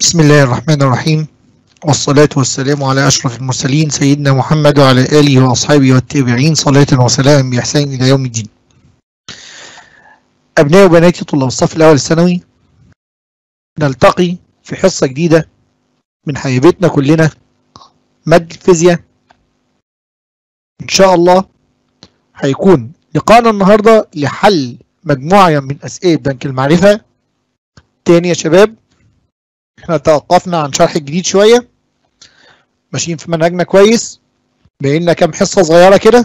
بسم الله الرحمن الرحيم والصلاة والسلام على أشرف المرسلين سيدنا محمد وعلى آله وأصحابه والتابعين صلاة وسلام بإحسان إلى يوم الدين أبناء وبناتي طلاب الصف الأول الثانوي نلتقي في حصة جديدة من حيبتنا كلنا مادة الفيزياء إن شاء الله هيكون لقاءنا النهاردة لحل مجموعة من أسئلة بنك المعرفة تاني يا شباب احنا توقفنا عن شرح الجديد شوية ماشيين في منهجنا كويس بقينا كام حصة صغيرة كده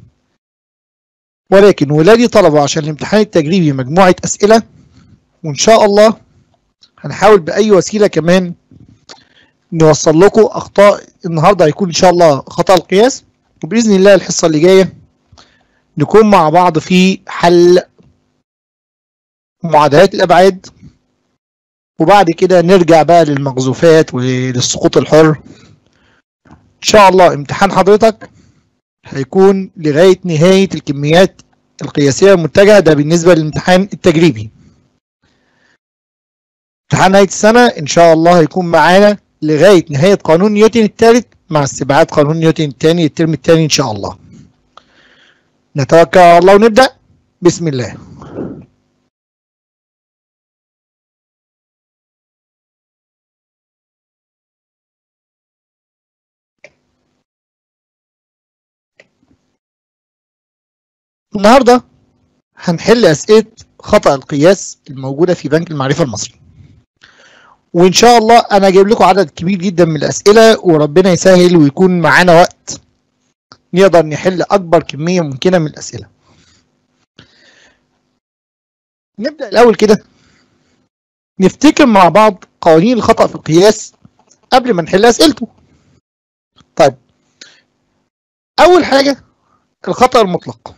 ولكن ولادي طلبوا عشان الامتحان التجريبي مجموعة أسئلة وإن شاء الله هنحاول بأي وسيلة كمان نوصل لكم أخطاء النهاردة هيكون إن شاء الله خطأ القياس وبإذن الله الحصة اللي جاية نكون مع بعض في حل معادلات الأبعاد وبعد كده نرجع بقى للمقذوفات وللسقوط الحر ان شاء الله امتحان حضرتك هيكون لغاية نهاية الكميات القياسية المتجهة ده بالنسبة للامتحان التجريبي امتحان نهاية السنة ان شاء الله هيكون معانا لغاية نهاية قانون نيوتن الثالث مع استبعاد قانون نيوتن الثاني الترم الثاني ان شاء الله نتوكل على الله ونبدأ بسم الله النهارده هنحل اسئله خطا القياس الموجوده في بنك المعرفه المصري وان شاء الله انا جايب لكم عدد كبير جدا من الاسئله وربنا يسهل ويكون معانا وقت نقدر نحل اكبر كميه ممكنه من الاسئله نبدا الاول كده نفتكر مع بعض قوانين الخطا في القياس قبل ما نحل اسئلته طيب اول حاجه الخطا المطلق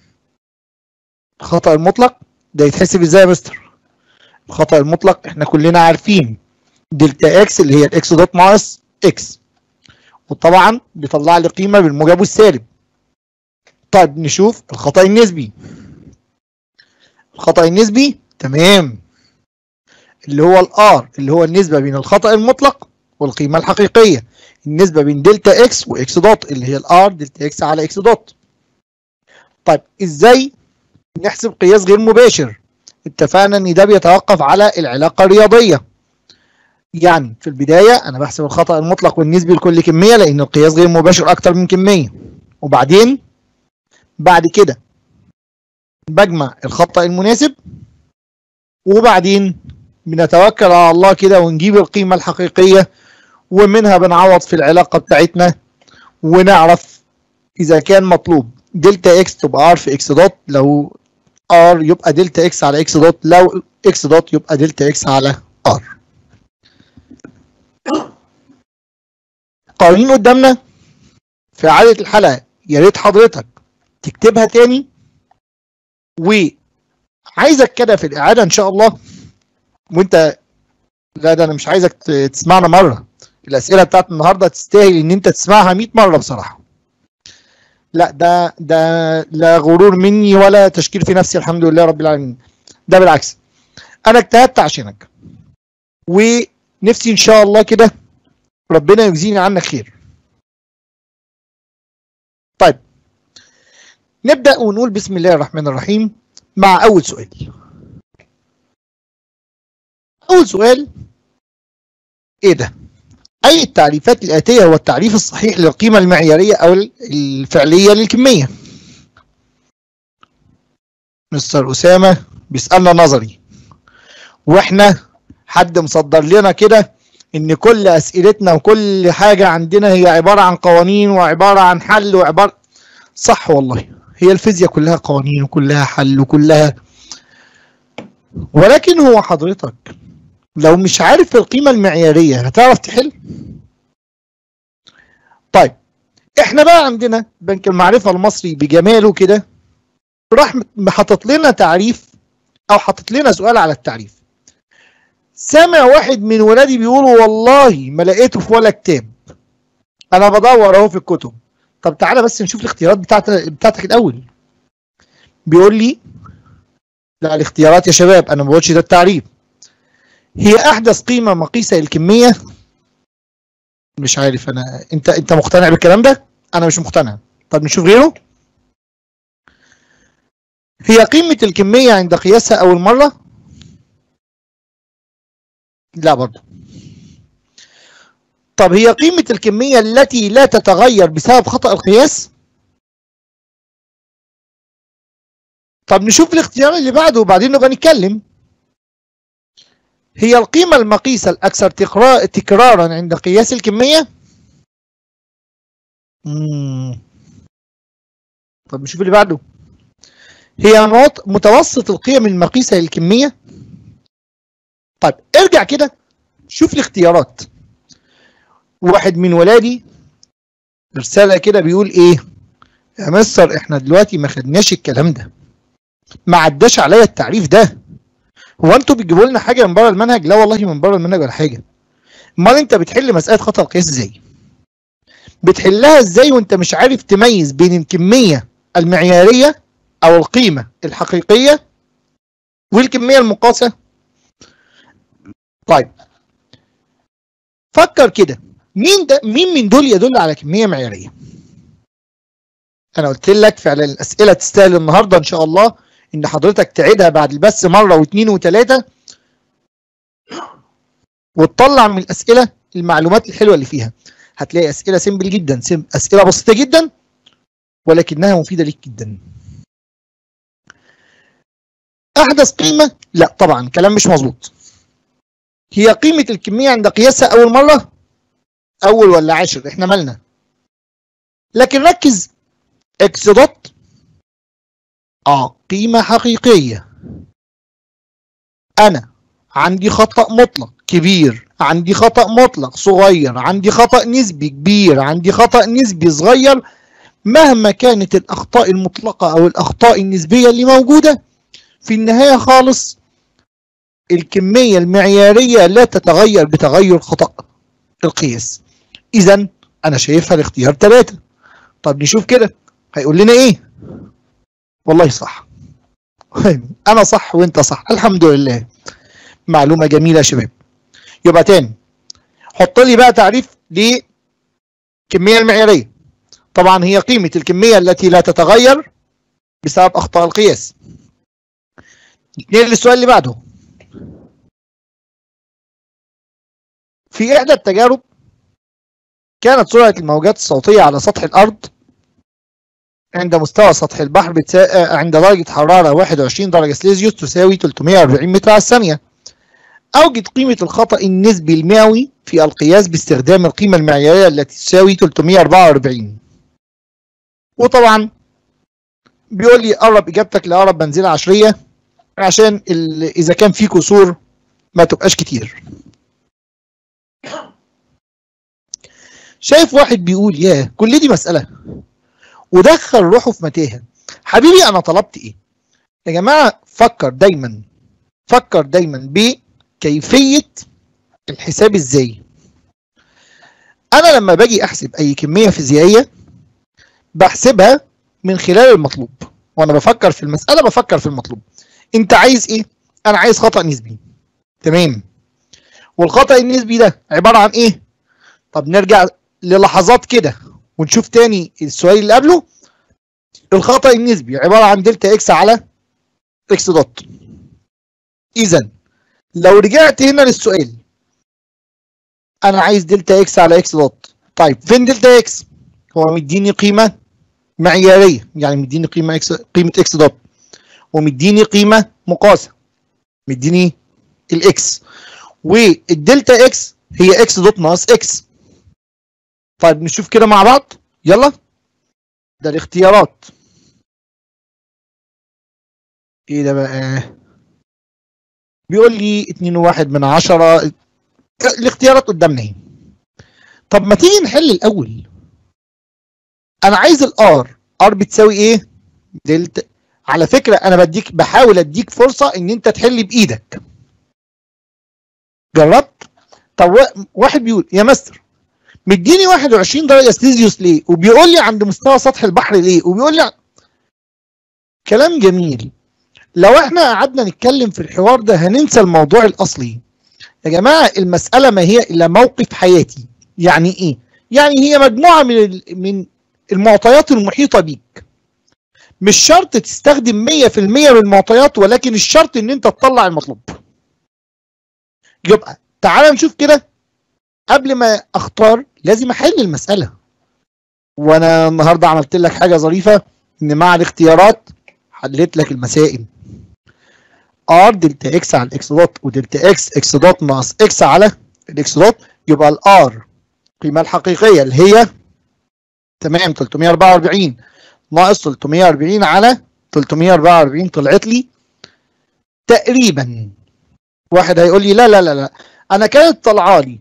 الخطأ المطلق ده يتحسب ازاي يا مستر؟ الخطأ المطلق احنا كلنا عارفين دلتا اكس اللي هي الاكس دوت ناقص اكس وطبعا بيطلع لي قيمة بالموجب والسالب طيب نشوف الخطأ النسبي الخطأ النسبي تمام اللي هو الار اللي هو النسبة بين الخطأ المطلق والقيمة الحقيقية النسبة بين دلتا اكس واكس دوت اللي هي الار دلتا اكس على اكس دوت طيب ازاي نحسب قياس غير مباشر اتفقنا ان ده بيتوقف على العلاقة الرياضية يعني في البداية انا بحسب الخطأ المطلق والنسبي لكل كمية لان القياس غير مباشر اكتر من كمية وبعدين بعد كده بجمع الخطأ المناسب وبعدين بنتوكل على الله كده ونجيب القيمة الحقيقية ومنها بنعوض في العلاقة بتاعتنا ونعرف اذا كان مطلوب دلتا اكس تبقى ار في اكس دوت لو ار يبقى دلتا اكس على اكس دوت لو اكس دوت يبقى دلتا اكس على ار قوانين قدامنا في إعادة الحلقة يا ريت حضرتك تكتبها تاني وعايزك كده في الإعادة إن شاء الله وأنت لا ده أنا مش عايزك تسمعنا مرة الأسئلة بتاعت النهاردة تستاهل إن أنت تسمعها 100 مرة بصراحة لا ده ده لا غرور مني ولا تشكيل في نفسي الحمد لله رب العالمين ده بالعكس انا اجتهدت عشانك ونفسي ان شاء الله كده ربنا يجزيني عنك خير طيب نبدا ونقول بسم الله الرحمن الرحيم مع اول سؤال اول سؤال ايه ده أي التعريفات الآتية هو التعريف الصحيح للقيمة المعيارية أو الفعلية للكمية مستر أسامة بيسألنا نظري وإحنا حد مصدر لنا كده إن كل أسئلتنا وكل حاجة عندنا هي عبارة عن قوانين وعبارة عن حل وعبارة صح والله هي الفيزياء كلها قوانين وكلها حل وكلها ولكن هو حضرتك لو مش عارف القيمة المعيارية هتعرف تحل؟ طيب احنا بقى عندنا بنك المعرفة المصري بجماله كده راح حاطط لنا تعريف او حاطط لنا سؤال على التعريف سامع واحد من ولادي بيقولوا والله ما لقيته في ولا كتاب انا بدور اهو في الكتب طب تعالى بس نشوف الاختيارات بتاعت بتاعتك الاول بيقول لي لا الاختيارات يا شباب انا ما بقولش ده التعريف هي احدث قيمه مقيسه للكميه مش عارف انا انت انت مقتنع بالكلام ده انا مش مقتنع طب نشوف غيره هي قيمه الكميه عند قياسها اول مره لا برضه طب هي قيمه الكميه التي لا تتغير بسبب خطا القياس طب نشوف الاختيار اللي بعده وبعدين نبقى نتكلم هي القيمة المقيسة الأكثر تكرا- تكرارا عند قياس الكمية مم. طب نشوف اللي بعده هي مت- متوسط القيم المقيسة للكمية طيب ارجع كده شوف الاختيارات واحد من ولادي رسالة كده بيقول ايه يا مستر احنا دلوقتي ما خدناش الكلام ده ما عداش عليا التعريف ده هو انتوا بتجيبوا لنا حاجه من بره المنهج لا والله من بره المنهج ولا حاجه امال انت بتحل مساله خطا القياس ازاي بتحلها ازاي وانت مش عارف تميز بين الكميه المعياريه او القيمه الحقيقيه والكميه المقاسه طيب فكر كده مين ده مين من دول يدل على كميه معياريه انا قلت لك فعلا الاسئله تستاهل النهارده ان شاء الله ان حضرتك تعيدها بعد البث مره واثنين وثلاثه وتطلع من الاسئله المعلومات الحلوه اللي فيها هتلاقي اسئله سيمبل جدا سيم اسئله بسيطه جدا ولكنها مفيده ليك جدا احدث قيمه لا طبعا كلام مش مظبوط هي قيمه الكميه عند قياسها اول مره اول ولا عاشر احنا مالنا لكن ركز اكس دوت اه قيمة حقيقية انا عندي خطأ مطلق كبير عندي خطأ مطلق صغير عندي خطأ نسبي كبير عندي خطأ نسبي صغير مهما كانت الاخطاء المطلقة او الاخطاء النسبية اللي موجودة في النهاية خالص الكمية المعيارية لا تتغير بتغير خطأ القياس اذا انا شايفها الاختيار ثلاثة طب نشوف كده هيقول لنا ايه والله صح انا صح وانت صح الحمد لله معلومة جميلة يا شباب يبقى تاني حط لي بقى تعريف للكمية المعيارية طبعا هي قيمة الكمية التي لا تتغير بسبب أخطاء القياس نتنقل للسؤال اللي بعده في إحدى التجارب كانت سرعة الموجات الصوتية على سطح الأرض عند مستوى سطح البحر بتسا... عند درجة حرارة 21 درجة سليزيوس تساوي 340 متر على الثانية. أوجد قيمة الخطأ النسبي المئوي في القياس باستخدام القيمة المعيارية التي تساوي 344. وطبعا بيقول لي قرب إجابتك لأقرب منزلة عشرية عشان ال... إذا كان في كسور ما تبقاش كتير. شايف واحد بيقول ياه كل دي مسألة ودخل روحه في متاهه حبيبي انا طلبت ايه يا جماعه فكر دايما فكر دايما بكيفيه الحساب ازاي انا لما باجي احسب اي كميه فيزيائيه بحسبها من خلال المطلوب وانا بفكر في المساله بفكر في المطلوب انت عايز ايه انا عايز خطا نسبي تمام والخطا النسبي ده عباره عن ايه طب نرجع للحظات كده ونشوف تاني السؤال اللي قبله الخطأ النسبي عبارة عن دلتا اكس على اكس دوت اذا لو رجعت هنا للسؤال انا عايز دلتا اكس على اكس دوت طيب فين دلتا اكس هو مديني قيمة معيارية يعني مديني قيمة اكس قيمة اكس دوت ومديني قيمة مقاسة مديني الاكس والدلتا اكس هي اكس دوت ناقص اكس طيب نشوف كده مع بعض يلا ده الاختيارات ايه ده بقى بيقول لي اتنين وواحد من عشرة الاختيارات قدامنا اهي طب ما تيجي نحل الاول انا عايز الار ار بتساوي ايه دلتا على فكرة انا بديك بحاول اديك فرصة ان انت تحل بايدك جربت طب واحد بيقول يا مستر مديني 21 درجه سليزيوس ليه وبيقول لي عند مستوى سطح البحر ليه وبيقول لي كلام جميل لو احنا قعدنا نتكلم في الحوار ده هننسى الموضوع الاصلي يا جماعه المساله ما هي الا موقف حياتي يعني ايه يعني هي مجموعه من ال- من المعطيات المحيطه بيك مش شرط تستخدم 100% من المعطيات ولكن الشرط ان انت تطلع المطلوب يبقى تعال نشوف كده قبل ما اختار لازم احل المساله وانا النهارده عملت لك حاجه ظريفه ان مع الاختيارات حليت لك المسائل ار دلتا اكس على الاكس دوت ودلتا اكس اكس دوت ناقص اكس على الاكس دوت يبقى الار القيمه الحقيقيه اللي هي تمام 344 ناقص 340 على 344 طلعت لي تقريبا واحد هيقول لي لا لا لا لا انا كانت طالعه لي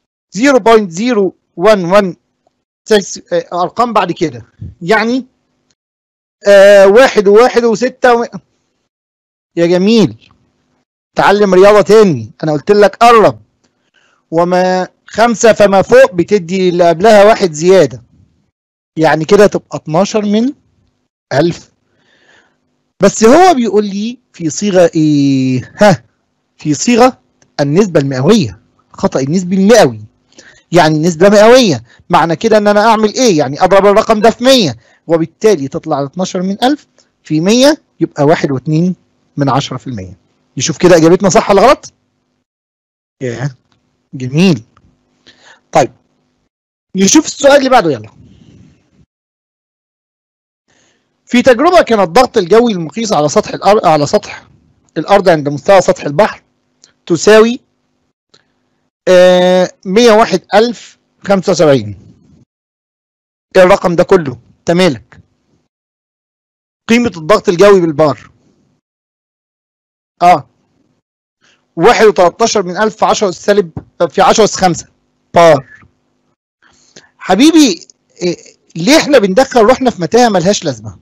0.011 ارقام بعد كده يعني آه واحد وواحد وستة و... يا جميل تعلم رياضة تاني انا قلت لك قرب وما خمسة فما فوق بتدي اللي قبلها واحد زيادة يعني كده تبقى 12 من ألف بس هو بيقول لي في صيغة ايه ها في صيغة النسبة المئوية خطأ النسبي المئوي يعني نسبة مئوية معنى كده ان انا اعمل ايه يعني اضرب الرقم ده في 100 وبالتالي تطلع 12 من 1000 في 100 يبقى 1 و2 من 10% نشوف كده اجابتنا صح ولا غلط ياه جميل طيب نشوف السؤال اللي بعده يلا في تجربة كان الضغط الجوي المقيس على سطح الأرض على سطح الأرض عند مستوى سطح البحر تساوي آه 101075 ايه الرقم ده كله تمالك قيمة الضغط الجوي بالبار اه واحد وتلاتاشر من ألف في عشرة أس سالب في عشرة أس خمسة بار حبيبي إيه ليه احنا بندخل روحنا في متاهة ملهاش لازمة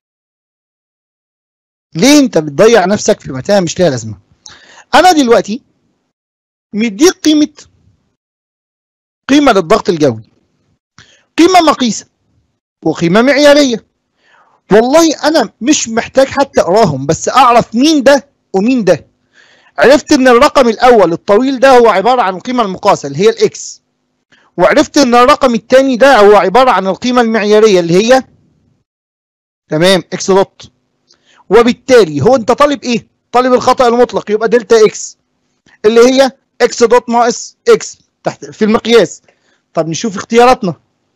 ليه انت بتضيع نفسك في متاهة مش ليها لازمة انا دلوقتي مديك قيمة قيمة للضغط الجوي قيمة مقيسة وقيمة معيارية والله أنا مش محتاج حتى أقراهم بس أعرف مين ده ومين ده عرفت إن الرقم الأول الطويل ده هو عبارة عن القيمة المقاسة اللي هي الإكس وعرفت إن الرقم الثاني ده هو عبارة عن القيمة المعيارية اللي هي تمام إكس دوت وبالتالي هو أنت طالب إيه؟ طالب الخطأ المطلق يبقى دلتا إكس اللي هي إكس دوت ناقص إكس تحت في المقياس طب نشوف اختياراتنا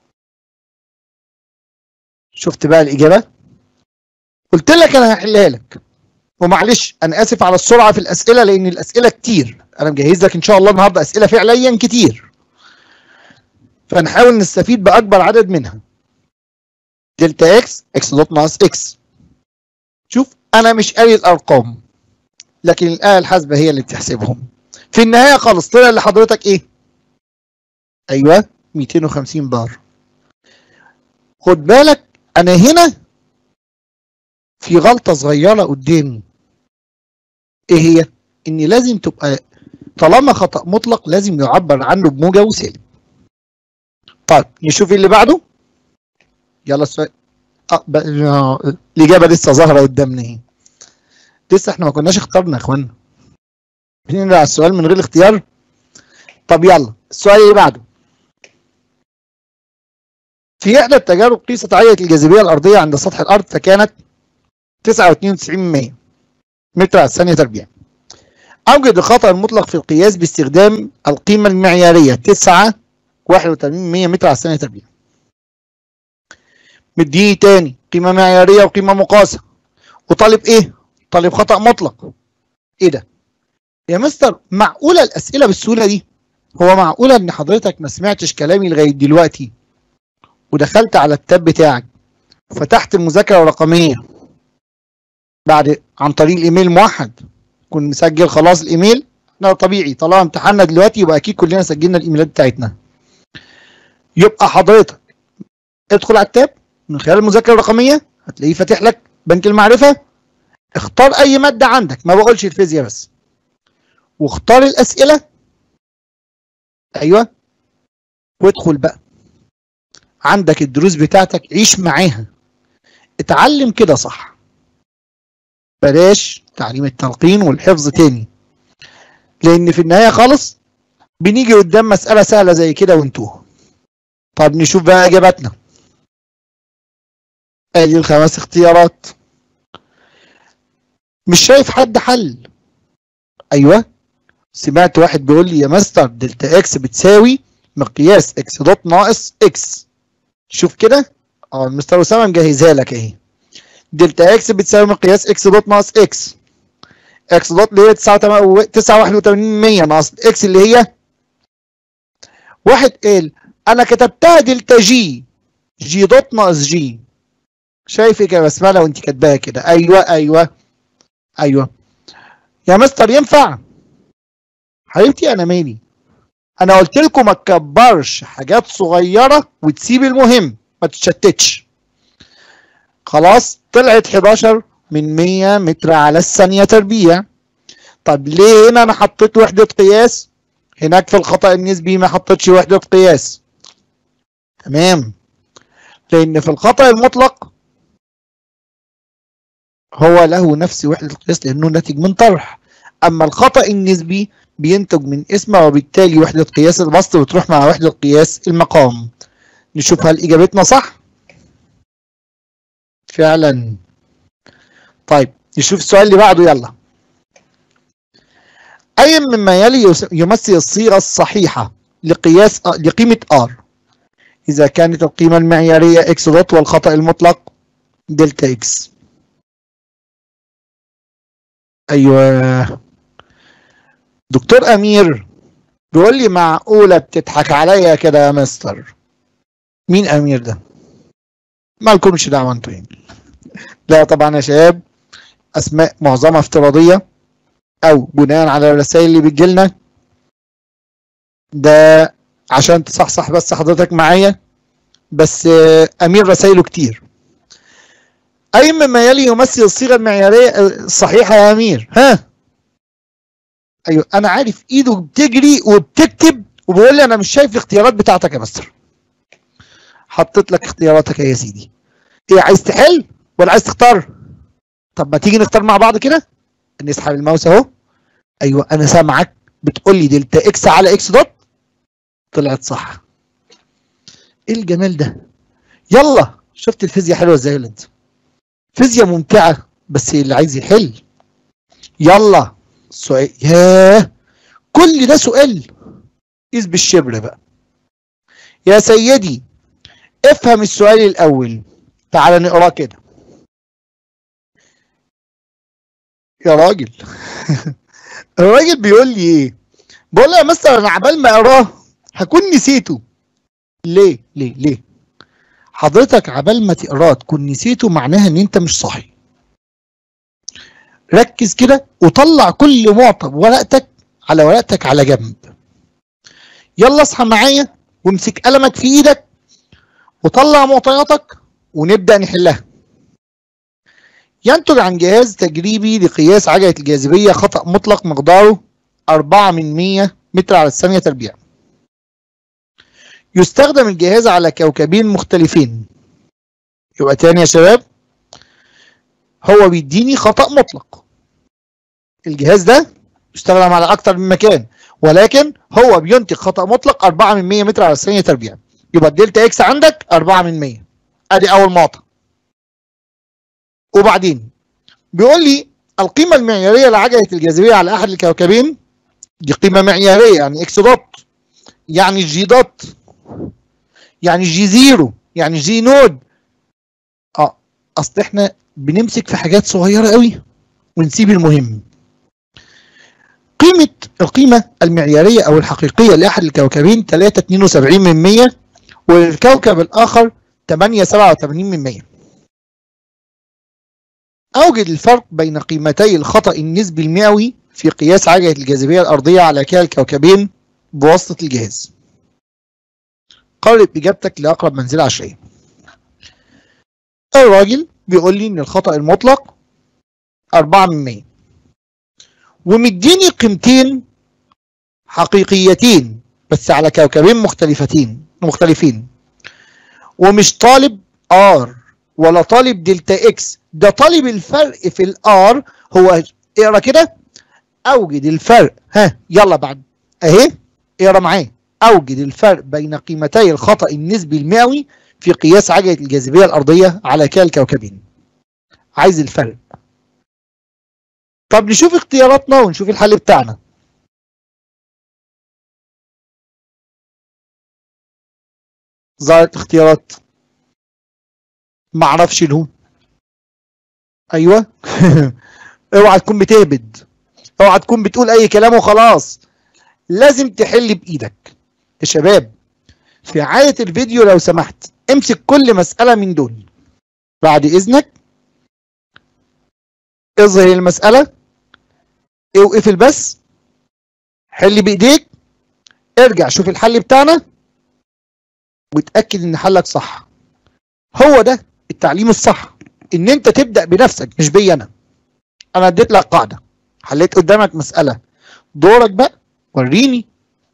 شفت بقى الإجابة قلت لك أنا هحلها لك ومعلش أنا آسف على السرعة في الأسئلة لأن الأسئلة كتير أنا مجهز لك إن شاء الله النهاردة أسئلة فعليا كتير فنحاول نستفيد بأكبر عدد منها دلتا إكس إكس دوت ناقص إكس شوف أنا مش قاري الأرقام لكن الآلة الحاسبة هي اللي بتحسبهم في النهاية خالص طلع لحضرتك إيه؟ أيوه 250 بار خد بالك انا هنا في غلطة صغيرة قدامي ايه هي ان لازم تبقى طالما خطأ مطلق لازم يعبر عنه بموجب وسالب طيب نشوف اللي بعده يلا السؤال آه ب... آه، الاجابة لسه ظاهرة قدامنا اهي لسه احنا ما كناش اخترنا يا اخوانا بنرجع على السؤال من غير اختيار طب يلا السؤال اللي بعده في إحدى التجارب قيست عية الجاذبية الأرضية عند سطح الأرض فكانت 9.92 متر على الثانية تربيع. أوجد الخطأ المطلق في القياس باستخدام القيمة المعيارية 9 81 متر على الثانية تربيع. مديني تاني قيمة معيارية وقيمة مقاسة. وطالب إيه؟ طالب خطأ مطلق. إيه ده؟ يا مستر معقولة الأسئلة بالسهولة دي؟ هو معقولة إن حضرتك ما سمعتش كلامي لغاية دلوقتي ودخلت على التاب بتاعك وفتحت المذاكره الرقميه بعد عن طريق الايميل موحد كنت مسجل خلاص الايميل ده طبيعي طالما امتحاننا دلوقتي يبقى اكيد كلنا سجلنا الايميلات بتاعتنا يبقى حضرتك ادخل على التاب من خلال المذاكره الرقميه هتلاقيه فاتح لك بنك المعرفه اختار اي ماده عندك ما بقولش الفيزياء بس واختار الاسئله ايوه وادخل بقى عندك الدروس بتاعتك عيش معاها اتعلم كده صح بلاش تعليم التلقين والحفظ تاني لان في النهايه خالص بنيجي قدام مساله سهله زي كده ونتوه طب نشوف بقى اجاباتنا ادي الخمس اختيارات مش شايف حد حل ايوه سمعت واحد بيقول لي يا مستر دلتا اكس بتساوي مقياس اكس دوت ناقص اكس شوف كده اه المستر اسامه مجهزها لك اهي دلتا اكس بتساوي مقياس اكس دوت ناقص اكس اكس دوت اللي هي 981 ناقص اكس اللي هي واحد قال انا كتبتها دلتا جي جي دوت ناقص جي شايفك يا بسمله وانت كاتباها كده ايوه ايوه ايوه يا مستر ينفع حبيبتي انا مالي انا قلت لكم ما تكبرش حاجات صغيره وتسيب المهم ما تتشتتش خلاص طلعت 11 من 100 متر على الثانيه تربيع طب ليه هنا انا حطيت وحده قياس هناك في الخطا النسبي ما حطيتش وحده قياس تمام لان في الخطا المطلق هو له نفس وحده القياس لانه ناتج من طرح اما الخطا النسبي بينتج من اسمه وبالتالي وحده قياس البسط بتروح مع وحده قياس المقام نشوف هل اجابتنا صح فعلا طيب نشوف السؤال اللي بعده يلا أي مما يلي يمثل الصيغة الصحيحة لقياس لقيمة R إذا كانت القيمة المعيارية x دوت والخطأ المطلق دلتا x أيوه دكتور أمير بيقول لي معقولة بتضحك عليا كده يا مستر مين أمير ده؟ مالكمش دعوة انتوا يعني لا طبعا يا شباب أسماء معظمها افتراضية او بناء على الرسائل اللي بتجيلنا ده عشان تصحصح بس حضرتك معايا بس امير رسائله كتير اي مما يلي يمثل الصيغه المعياريه الصحيحه يا امير ها ايوه انا عارف ايده بتجري وبتكتب وبيقول لي انا مش شايف الاختيارات بتاعتك يا مستر حطيت لك اختياراتك يا سيدي ايه عايز تحل ولا عايز تختار طب ما تيجي نختار مع بعض كده نسحب الماوس اهو ايوه انا سامعك بتقول لي دلتا اكس على اكس دوت طلعت صح ايه الجمال ده يلا شفت الفيزياء حلوه ازاي ولا انت فيزياء ممتعه بس اللي عايز يحل يلا سؤال ياه كل ده سؤال قيس بالشبر بقى يا سيدي افهم السؤال الاول تعال نقراه كده يا راجل الراجل بيقول لي ايه بقول له يا مستر انا عبال ما اقراه هكون نسيته ليه ليه ليه حضرتك عبال ما تقراه تكون نسيته معناها ان انت مش صاحي ركز كده وطلع كل معطى ورقتك على ورقتك على جنب يلا اصحى معايا وامسك قلمك في ايدك وطلع معطياتك ونبدا نحلها ينتج عن جهاز تجريبي لقياس عجلة الجاذبية خطأ مطلق مقداره 4 من 100 متر على الثانية تربيع. يستخدم الجهاز على كوكبين مختلفين. يبقى تاني يا شباب هو بيديني خطأ مطلق. الجهاز ده يستخدم على أكتر من مكان ولكن هو بينتج خطأ مطلق 4 من 100 متر على الثانية تربيع. يبقى الدلتا اكس عندك 4 من 100. ادي أول معطى. وبعدين بيقول لي القيمة المعيارية لعجلة الجاذبية على أحد الكوكبين دي قيمة معيارية يعني إكس دوت يعني جي دوت يعني جي زيرو يعني جي نود اه أصل إحنا بنمسك في حاجات صغيرة قوي ونسيب المهم قيمة القيمة المعيارية أو الحقيقية لأحد الكوكبين 3.72 من 100 والكوكب الآخر 8.87 من 100 أوجد الفرق بين قيمتي الخطأ النسبي المئوي في قياس عجلة الجاذبية الأرضية على كلا الكوكبين بواسطة الجهاز. قرب إجابتك لأقرب منزلة عشرية. الراجل بيقول لي إن الخطأ المطلق 4 من 100 ومديني قيمتين حقيقيتين بس على كوكبين مختلفتين مختلفين ومش طالب ار ولا طالب دلتا اكس ده طالب الفرق في الار هو اقرا كده اوجد الفرق ها يلا بعد اهي اقرا معايا اوجد الفرق بين قيمتي الخطأ النسبي المئوي في قياس عجلة الجاذبية الأرضية على كلا الكوكبين عايز الفرق طب نشوف اختياراتنا ونشوف الحل بتاعنا ظهرت اختيارات معرفش لهم ايوه اوعى تكون بتهبد اوعى تكون بتقول اي كلام وخلاص لازم تحل بايدك يا شباب في عادة الفيديو لو سمحت امسك كل مسألة من دول بعد اذنك اظهر المسألة اوقف البث حل بايديك ارجع شوف الحل بتاعنا وتأكد ان حلك صح هو ده التعليم الصح ان انت تبدأ بنفسك مش بي انا انا اديت لك قاعدة حليت قدامك مسألة دورك بقى وريني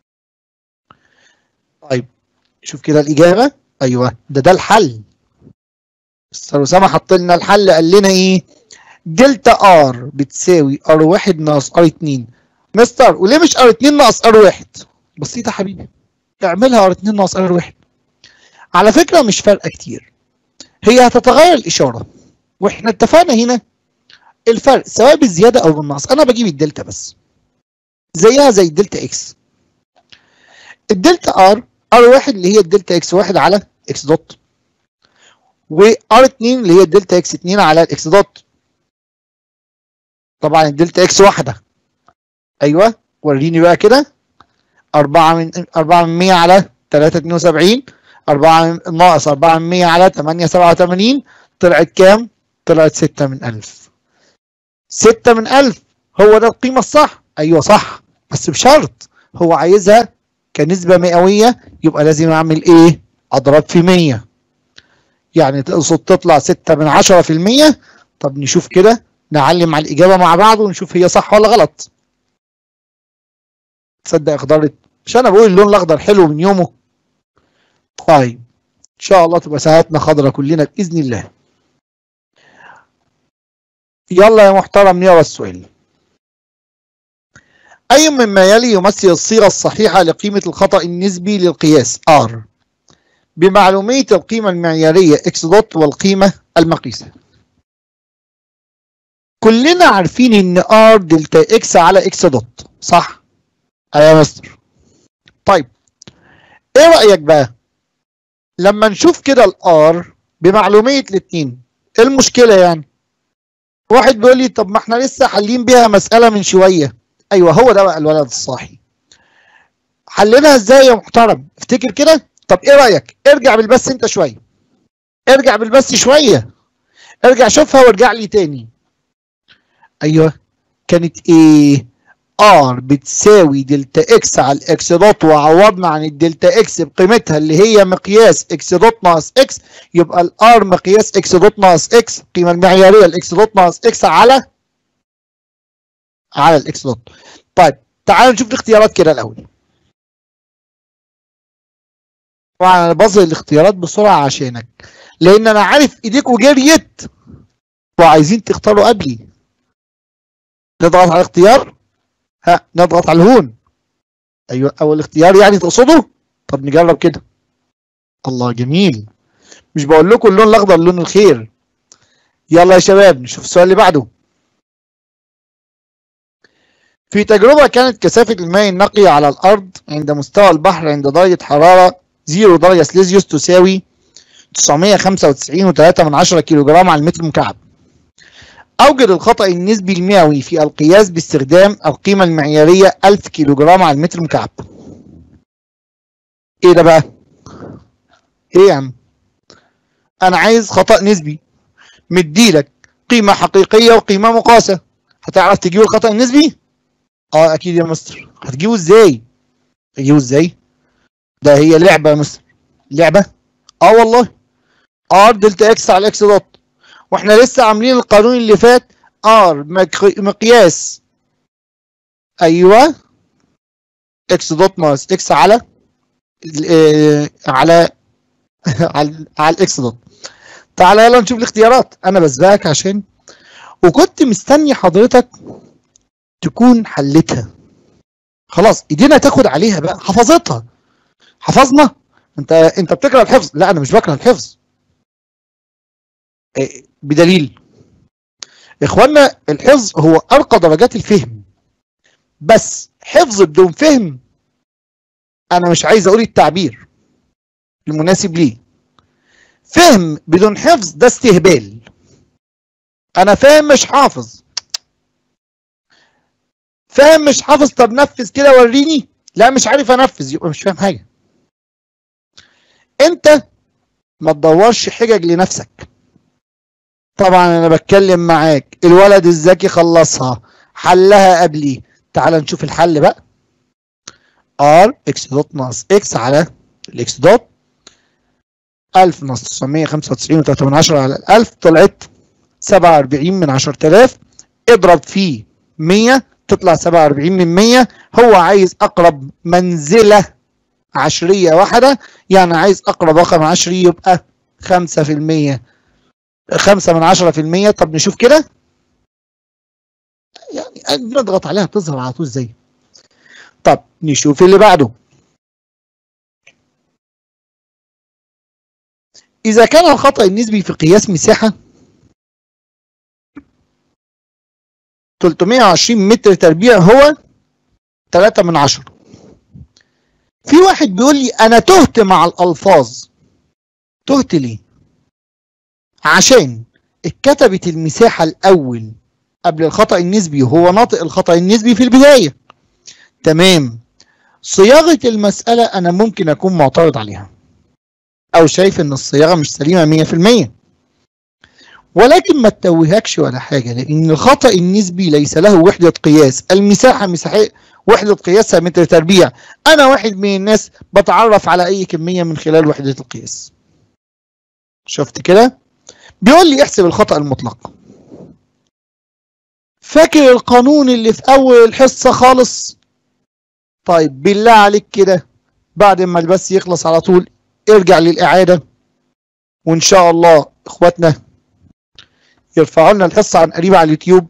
طيب شوف كده الإجابة أيوه ده ده الحل مستر أسامة حط لنا الحل قال لنا إيه دلتا ار بتساوي ار واحد ناقص ار اتنين مستر وليه مش ار اتنين ناقص ار واحد بسيطة يا حبيبي اعملها ار اتنين ناقص ار واحد على فكرة مش فارقة كتير هي هتتغير الإشارة واحنا اتفقنا هنا الفرق سواء بالزيادة أو بالنقص أنا بجيب الدلتا بس زيها زي الدلتا اكس الدلتا ار ار واحد اللي هي الدلتا اكس واحد على اكس دوت وار 2 اللي هي الدلتا اكس 2 على الاكس دوت طبعا الدلتا اكس واحده ايوه وريني بقى كده 4 من 4 من 100 على 3 72 4 ناقص 4 من 100 على 8 87 طلعت كام؟ طلعت 6 من 1000 6 من 1000 هو ده القيمه الصح ايوه صح بس بشرط هو عايزها كنسبة مئوية يبقى لازم اعمل ايه اضرب في 100 يعني تقصد تطلع 6 من 10 في المية طب نشوف كده نعلم على الإجابة مع بعض ونشوف هي صح ولا غلط تصدق اخضرت مش انا بقول اللون الاخضر حلو من يومه طيب ان شاء الله تبقى ساعتنا خضرة كلنا باذن الله يلا يا محترم نقرا السؤال أي مما يلي يمثل الصيغة الصحيحة لقيمة الخطأ النسبي للقياس R بمعلومية القيمة المعيارية X دوت والقيمة المقيسة كلنا عارفين ان R دلتا X على X دوت صح؟ أيوة يا مستر طيب ايه رأيك بقى لما نشوف كده الار بمعلومية الاتنين ايه المشكلة يعني واحد بيقول لي طب ما احنا لسه حالين بيها مسألة من شوية ايوه هو ده بقى الولد الصاحي حليناها ازاي يا محترم افتكر كده طب ايه رايك ارجع بالبث انت شويه ارجع بالبث شويه ارجع شوفها وارجع لي تاني ايوه كانت ايه ار بتساوي دلتا اكس على الاكس دوت وعوضنا عن الدلتا اكس بقيمتها اللي هي مقياس اكس دوت ناقص اكس يبقى الار مقياس اكس دوت ناقص اكس القيمه المعياريه الاكس دوت ناقص اكس على على الاكس دوت طيب تعالوا نشوف الاختيارات كده الاول طبعا انا بظهر الاختيارات بسرعه عشانك لان انا عارف ايديك وجريت وعايزين تختاروا قبلي نضغط على الاختيار ها نضغط على الهون ايوه اول اختيار يعني تقصده طب نجرب كده الله جميل مش بقول لكم اللون الاخضر لون الخير يلا يا شباب نشوف السؤال اللي بعده في تجربة كانت كثافة الماء النقي على الأرض عند مستوى البحر عند درجة حرارة 0 درجة سليزيوس تساوي 995.3 من 10 كيلو جرام على المتر مكعب. أوجد الخطأ النسبي المئوي في القياس باستخدام القيمة المعيارية 1000 كيلو جرام على المتر مكعب. إيه ده بقى؟ إيه يا عم؟ أنا عايز خطأ نسبي مديلك قيمة حقيقية وقيمة مقاسة. هتعرف تجيب الخطأ النسبي؟ اه اكيد يا مستر هتجيبه ازاي تجيبه ازاي ده هي لعبه يا مستر لعبه اه والله ار دلتا اكس على اكس دوت واحنا لسه عاملين القانون اللي فات ار مقياس ايوه اكس دوت ناقص اكس على على على على الاكس دوت تعالى يلا نشوف الاختيارات انا بسبقك عشان وكنت مستني حضرتك تكون حلتها خلاص ايدينا تاخد عليها بقى حفظتها حفظنا انت انت بتكره الحفظ لا انا مش بكره الحفظ إيه، بدليل اخوانا الحفظ هو ارقى درجات الفهم بس حفظ بدون فهم انا مش عايز اقول التعبير المناسب ليه فهم بدون حفظ ده استهبال انا فاهم مش حافظ فاهم مش حافظ طب نفذ كده وريني لا مش عارف انفذ يبقى مش فاهم حاجه انت ما تدورش حجج لنفسك طبعا انا بتكلم معاك الولد الذكي خلصها حلها قبلي تعال نشوف الحل بقى ار اكس دوت ناقص اكس على الاكس دوت 1000 ناقص 995 و3 من 10 على 1000 طلعت 47 من 10000 اضرب فيه 100 تطلع 47 من 100 هو عايز اقرب منزله عشريه واحده يعني عايز اقرب رقم عشري يبقى 5% 5 من 10% طب نشوف كده يعني نضغط عليها تظهر على طول ازاي طب نشوف اللي بعده إذا كان الخطأ النسبي في قياس مساحة 320 متر تربيع هو 3 من 10 في واحد بيقول لي أنا تهت مع الألفاظ تهت ليه؟ عشان اتكتبت المساحة الأول قبل الخطأ النسبي وهو ناطق الخطأ النسبي في البداية تمام صياغة المسألة أنا ممكن أكون معترض عليها أو شايف إن الصياغة مش سليمة 100% ولكن ما تتوهكش ولا حاجة لأن الخطأ النسبي ليس له وحدة قياس المساحة مساحة وحدة قياسها متر تربيع أنا واحد من الناس بتعرف على أي كمية من خلال وحدة القياس شفت كده بيقول لي احسب الخطأ المطلق فاكر القانون اللي في أول الحصة خالص طيب بالله عليك كده بعد ما البث يخلص على طول ارجع للإعادة وإن شاء الله إخواتنا يرفعوا لنا الحصة عن قريب على اليوتيوب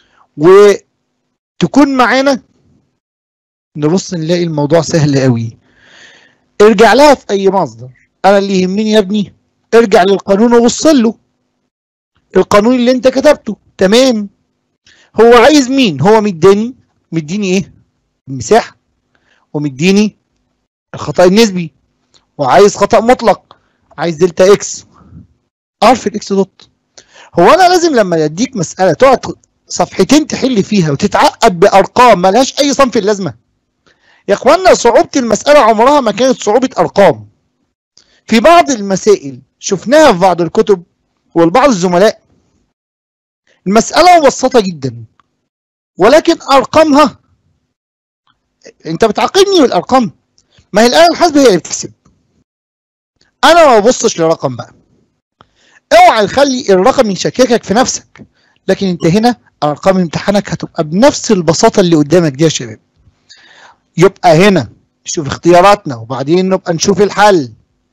وتكون معانا نبص نلاقي الموضوع سهل قوي ارجع لها في أي مصدر أنا اللي يهمني يا ابني ارجع للقانون ووصل له القانون اللي انت كتبته تمام هو عايز مين هو مديني مديني ايه المساحه ومديني الخطا النسبي وعايز خطا مطلق عايز دلتا اكس ار في الاكس دوت هو انا لازم لما يديك مساله تقعد صفحتين تحل فيها وتتعقد بارقام ملهاش اي صنف اللازمه يا اخوانا صعوبه المساله عمرها ما كانت صعوبه ارقام في بعض المسائل شفناها في بعض الكتب ولبعض الزملاء المسألة مبسطة جدا ولكن أرقامها أنت بتعاقبني بالأرقام ما هي الآلة الحاسبة هي اللي بتكسب أنا ما ببصش لرقم بقى اوعى تخلي الرقم يشككك في نفسك لكن أنت هنا أرقام امتحانك هتبقى بنفس البساطة اللي قدامك دي يا شباب يبقى هنا نشوف اختياراتنا وبعدين نبقى نشوف الحل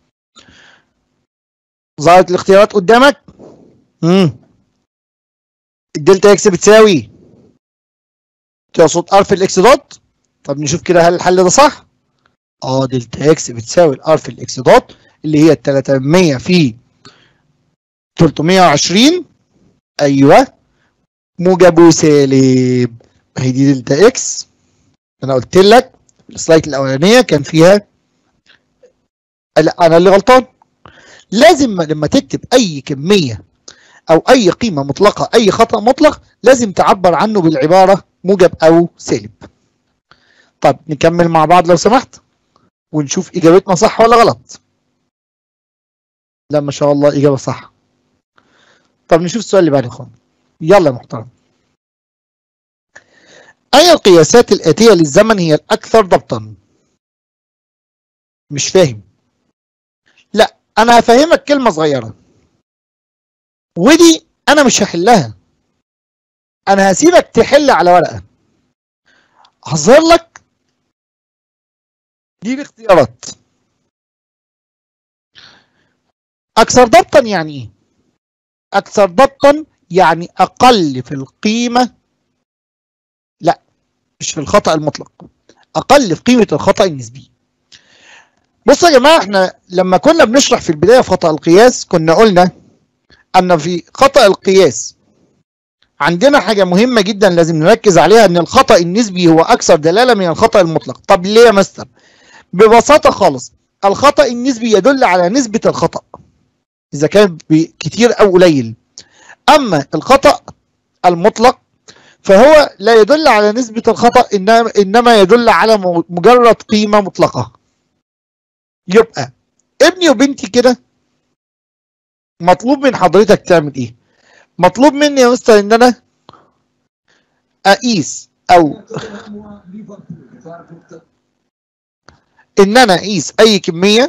ظهرت الاختيارات قدامك امم الدلتا اكس بتساوي تقصد ار في الاكس دوت طب نشوف كده هل الحل ده صح اه دلتا اكس بتساوي الار في الاكس دوت اللي هي 300 في 320 ايوه موجب وسالب هي دي دلتا اكس انا قلت لك السلايد الاولانيه كان فيها لا انا اللي غلطان لازم لما تكتب اي كميه او اي قيمه مطلقه اي خطا مطلق لازم تعبر عنه بالعباره موجب او سالب طب نكمل مع بعض لو سمحت ونشوف اجابتنا صح ولا غلط لا ما شاء الله اجابه صح طب نشوف السؤال اللي بعده اخوان يلا يا محترم اي القياسات الاتيه للزمن هي الاكثر ضبطا مش فاهم لا انا هفهمك كلمه صغيره ودي انا مش هحلها انا هسيبك تحل على ورقه هظهر لك دي الاختيارات اكثر ضبطا يعني ايه اكثر ضبطا يعني اقل في القيمه لا مش في الخطأ المطلق أقل في قيمة الخطأ النسبي بصوا يا جماعة احنا لما كنا بنشرح في البداية في خطأ القياس كنا قلنا أن في خطأ القياس عندنا حاجة مهمة جدا لازم نركز عليها أن الخطأ النسبي هو أكثر دلالة من الخطأ المطلق طب ليه يا مستر؟ ببساطة خالص الخطأ النسبي يدل على نسبة الخطأ إذا كان كتير أو قليل أما الخطأ المطلق فهو لا يدل على نسبة الخطأ إنما يدل على مجرد قيمة مطلقة يبقى ابني وبنتي كده مطلوب من حضرتك تعمل ايه مطلوب مني يا مستر ان انا اقيس او ان انا اقيس اي كمية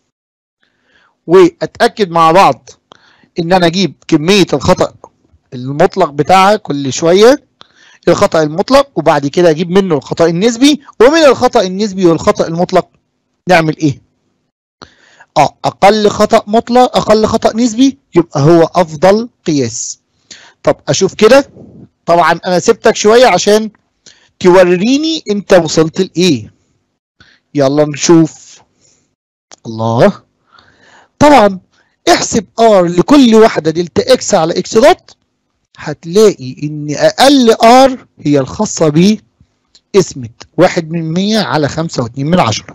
واتأكد مع بعض ان انا اجيب كمية الخطأ المطلق بتاعها كل شوية الخطأ المطلق وبعد كده اجيب منه الخطأ النسبي ومن الخطأ النسبي والخطأ المطلق نعمل ايه اه اقل خطأ مطلق اقل خطأ نسبي يبقى هو افضل قياس طب اشوف كده طبعا انا سبتك شوية عشان توريني انت وصلت لايه يلا نشوف الله طبعا احسب ار لكل واحدة دلتا اكس على اكس دوت هتلاقي ان اقل ار هي الخاصة ب اسمة واحد من مية على خمسة واتنين من عشرة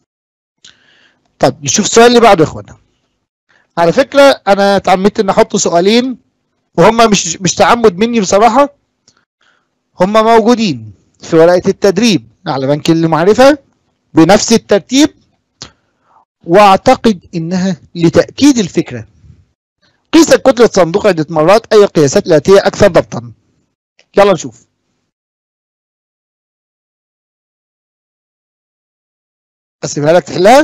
طب نشوف السؤال اللي بعده يا اخوانا على فكرة انا اتعمدت ان احط سؤالين وهم مش مش تعمد مني بصراحة هم موجودين في ورقة التدريب على بنك المعرفة بنفس الترتيب واعتقد انها لتأكيد الفكرة قيس كتلة صندوق عدة مرات اي قياسات الاتية اكثر ضبطا يلا نشوف اسيبها لك تحلها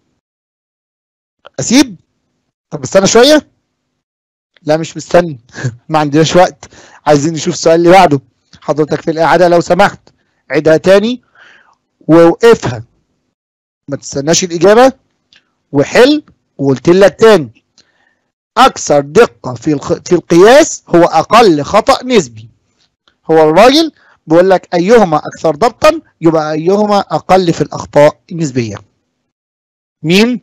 اسيب طب استنى شويه لا مش مستني ما عندناش وقت عايزين نشوف السؤال اللي بعده حضرتك في الاعاده لو سمحت عيدها تاني ووقفها ما تستناش الاجابه وحل وقلت لك تاني اكثر دقه في الخ... في القياس هو اقل خطا نسبي هو الراجل بيقول لك ايهما اكثر ضبطا يبقى ايهما اقل في الاخطاء النسبيه مين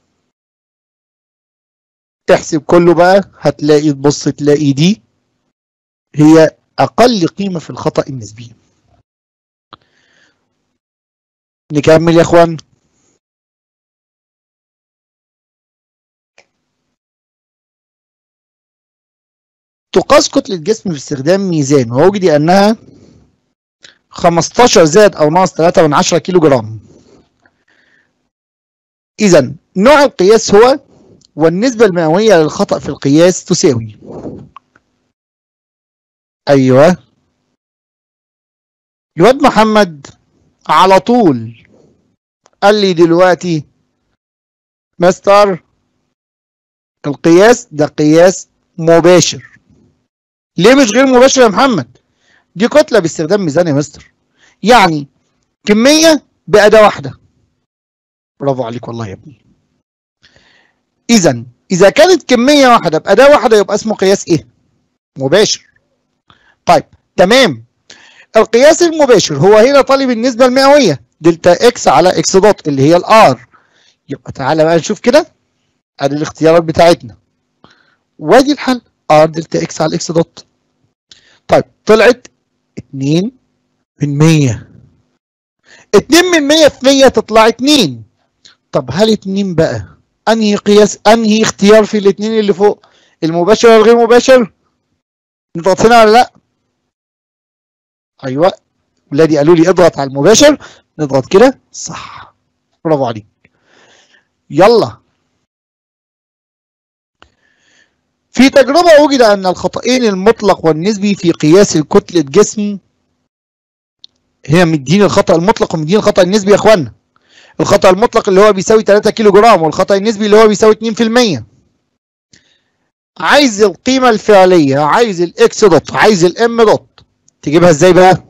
تحسب كله بقى هتلاقي تبص تلاقي دي هي أقل قيمة في الخطأ النسبي نكمل يا أخوان تقاس كتلة جسم باستخدام ميزان ووجد أنها 15 زائد أو ناقص 3 من 10 كيلو جرام إذا نوع القياس هو والنسبة المئوية للخطأ في القياس تساوي أيوة الواد محمد على طول قال لي دلوقتي مستر القياس ده قياس مباشر ليه مش غير مباشر يا محمد دي كتلة باستخدام ميزان يا مستر يعني كمية بأداة واحدة برافو عليك والله يا ابني إذا إذا كانت كمية واحدة بأداة واحدة يبقى اسمه قياس إيه؟ مباشر. طيب تمام. القياس المباشر هو هنا طالب النسبة المئوية دلتا إكس على إكس دوت اللي هي الآر. يبقى تعالى بقى نشوف كده. أدي الاختيارات بتاعتنا. وادي الحل آر دلتا إكس على إكس دوت. طيب طلعت 2 من 100. 2 من 100 في 100 تطلع 2. طب هل 2 بقى انهي قياس انهي اختيار في الاثنين اللي فوق المباشر ولا الغير مباشر نضغط هنا ولا لا ايوه ولادي قالوا لي اضغط على المباشر نضغط كده صح برافو عليك يلا في تجربة وجد أن الخطأين المطلق والنسبي في قياس الكتلة جسم هي مدين الخطأ المطلق ومدين الخطأ النسبي يا اخوانا الخطأ المطلق اللي هو بيساوي 3 كيلو جرام والخطأ النسبي اللي هو بيساوي 2% عايز القيمة الفعلية عايز الاكس دوت عايز الام دوت تجيبها ازاي بقى